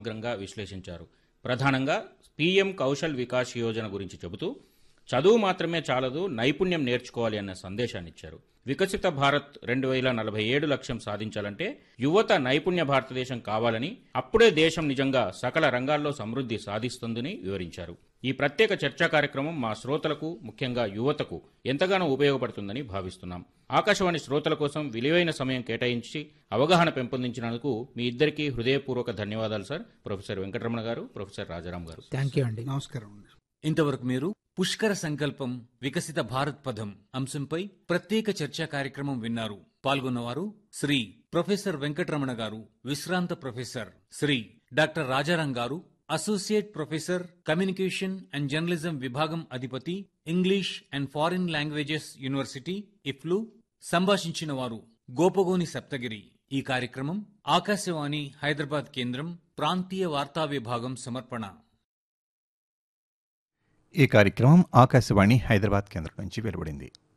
సమగ్రంగా విశ్లేషించారు ప్రధానంగా పీఎం కౌశల్ వికాస్ యోజన గురించి చెబుతూ చదువు మాత్రమే చాలదు నైపుణ్యం నేర్చుకోవాలి అన్న సందేశాన్ని ఇచ్చారు వికసిత భారత్ రెండు వేల నలభై ఏడు లక్ష్యం సాధించాలంటే యువత నైపుణ్య భారతదేశం కావాలని అప్పుడే దేశం నిజంగా సకల రంగాల్లో సమృద్ధి సాధిస్తుందని వివరించారు ఈ ప్రత్యేక చర్చా కార్యక్రమం మా శ్రోతలకు ముఖ్యంగా యువతకు ఎంతగానో ఉపయోగపడుతుందని భావిస్తున్నాం ఆకాశవాణి శ్రోతల కోసం విలువైన సమయం కేటాయించి అవగాహన పెంపొందించినందుకు మీ ఇద్దరికీ హృదయపూర్వక ధన్యవాదాలు సార్ ప్రొఫెసర్ వెంకటరమణ గారు ప్రొఫెసర్ రాజారాం గారు థ్యాంక్ యూ అండి నమస్కారం అండి ఇంతవరకు మీరు పుష్కర సంకల్పం వికసిత భారత్ పథం అంశంపై ప్రత్యేక చర్చా కార్యక్రమం విన్నారు పాల్గొన్నవారు శ్రీ ప్రొఫెసర్ వెంకటరమణ గారు విశ్రాంత ప్రొఫెసర్ శ్రీ డాక్టర్ రాజారాం గారు associate professor communication and journalism విభాగం అధిపతి English and foreign languages university EFLU సంభాషించిన వారు గోపగోని సప్తగిరి ఈ కార్యక్రమం ఆకాశవాణి హైదరాబాద్ కేంద్రం ప్రాంతీయ వార్తా విభాగం సమర్పణ ఈ కార్యక్రమం ఆకాశవాణి హైదరాబాద్ కేంద్రం నుంచి వెలువడింది